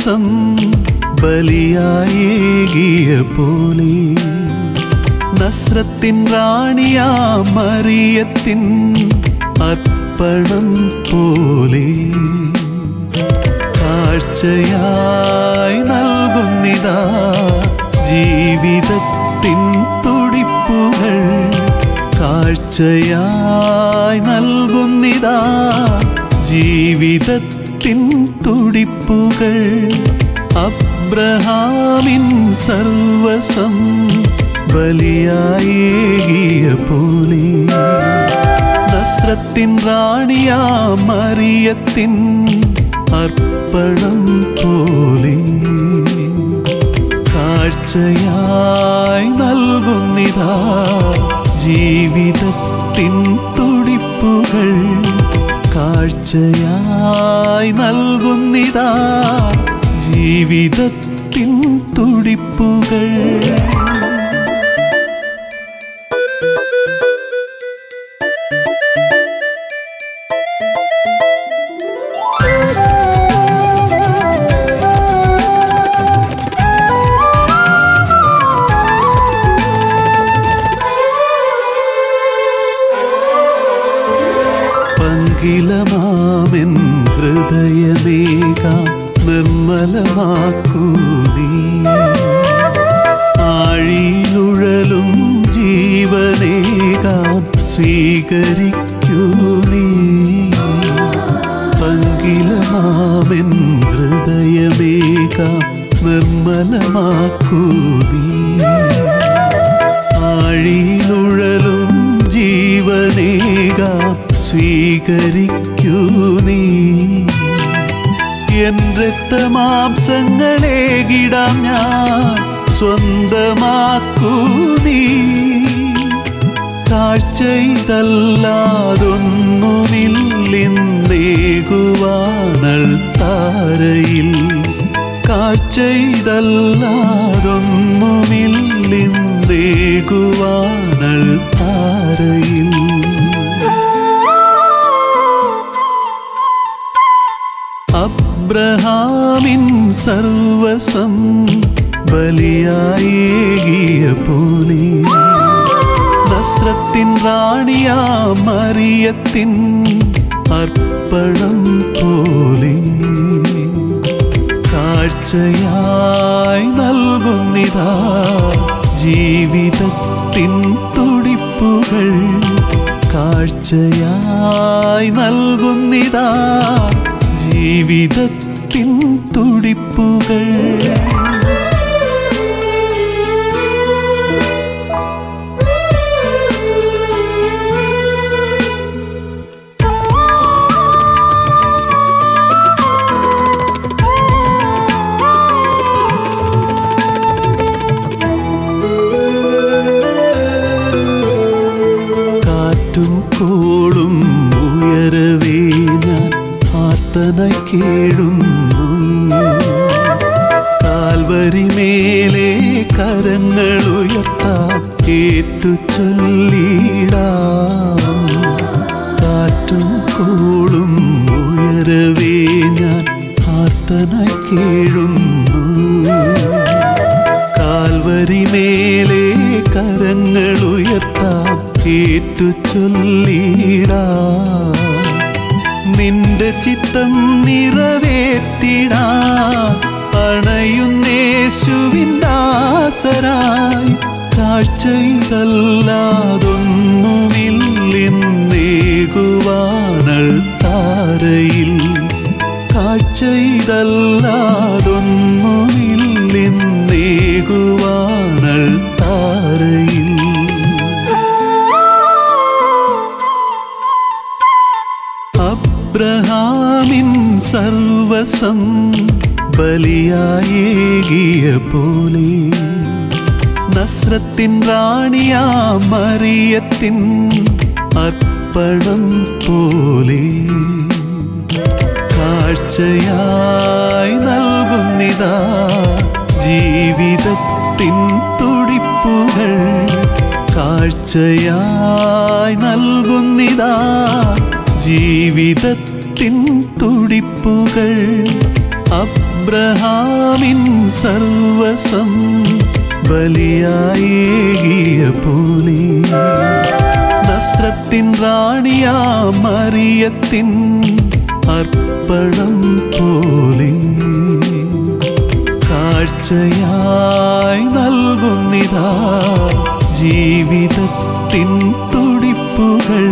സർവസം ബലിയായേകിയ പോലെ നസ്രത്തിൻ റാണിയാ മറിയത്തിൻ അർപ്പണം പോലെ കാഴ്ചയായി നൽകുന്നിതാ ജീവിതത്തിൻ തുടിപ്പുകൾ കാഴ്ചയായി നൽകുന്നിതാ ജീവിതത്തിൻ തുടിപ്പുകൾ അബ്രഹാമിൻ സർവസം ബലിയായേകിയ പോലെ നസ്രത്തിൻ റാണിയാ മറിയത്തിൻ അർപ്പണം പോലെ കാഴ്ചയായി നൽകുന്നിതാ ജീവിതത്തിൻ തുടിപ്പുകൾ കാഴ്ചയായി നൽകുന്നിതാ ജീവിതത്തിൻ തുടിപ്പുകൾ പങ്കിലമാമെൻ ഹൃദയമേകാം നിർമ്മലമാക്കൂ നീ ആഴിയിലുഴലും ജീവനേകാം സ്വീകരിക്കൂ നീ പങ്കിലമാമെൻ ഹൃദയമേകാം നിർമ്മലമാക്കൂ നീ ആഴിയിലുഴലും ജീവനേകാം സ്വീകരിക്കൂ നീ എൻ രക്തമാംസങ്ങളേകിടാം ഞാൻ സ്വന്തമാക്കൂ നീ കാഴ്ചയിതല്ലാതൊന്നുമില്ലിന്നേകുവാനൾ താരയിൽ കാഴ്ചയിതല്ലാതൊന്നുമില്ലിന്നേകുവാനൾ താരയിൽ അബ്രഹാമിൻ സർവസം ബലിയായേകിയ പോലെ നസ്രത്തിൻ റാണിയാ മറിയത്തിൻ അർപ്പണം പോലെ കാഴ്ചയായി നൽകുന്നിതാ ജീവിതത്തിൻ തുടിപ്പുകൾ കാഴ്ചയായി നൽകുന്നിതാ ജീവിതത്തിൻ തുടിപ്പുകൾ കാറ്റും കോളും ഉയരവേ ഞാൻ ആർത്തനായി കേഴുന്നു കാൽവരി മേലെ കരങ്ങൾ ഉയർത്താം ഏറ്റു ചൊല്ലിടാം കാറ്റും കോളും ഉയരവേ ഞാൻ ആർത്തനായി കേഴുന്നു കാൽവരി മേലെ കരങ്ങൾ ഉയർത്താം ഏറ്റു ചൊല്ലിടാ നിന്റെ ചിത്തം നിറവേറ്റിടാ അണയുന്നേശുവിന്ദാസരായി കാഴ്ചയിതല്ലാതൊന്നുമില്ലിന്നേകുവാനൾ താരയിൽ കാഴ്ചയിതല്ലാതൊന്നുമില്ലിന്നേകുവാനൾ താരയിൽ അബ്രഹാമിൻ സർവസം ബലിയായേകിയ പോലെ നസ്രത്തിൻ റാണിയാ മറിയത്തിൻ അർപ്പണം പോലെ കാഴ്ചയായി നൽകുന്നിതാ ജീവിതത്തിൻ തുടിപ്പുകൾ കാഴ്ചയായി നൽകുന്നിതാ ജീവിതത്തിൻ തുടിപ്പുകൾ അബ്രഹാമിൻ സർവസം ബലിയായേകിയ പോലെ നസ്രത്തിൻ റാണിയാ മറിയത്തിൻ അർപ്പണം പോലെ കാഴ്ചയായി നൽകുന്നിതാ ജീവിതത്തിൻ തുടിപ്പുകൾ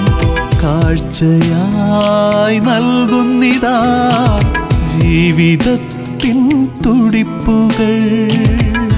കാഴ്ചയായി നൽകുന്നിതാ ജീവിതത്തിൻ തുടിപ്പുകൾ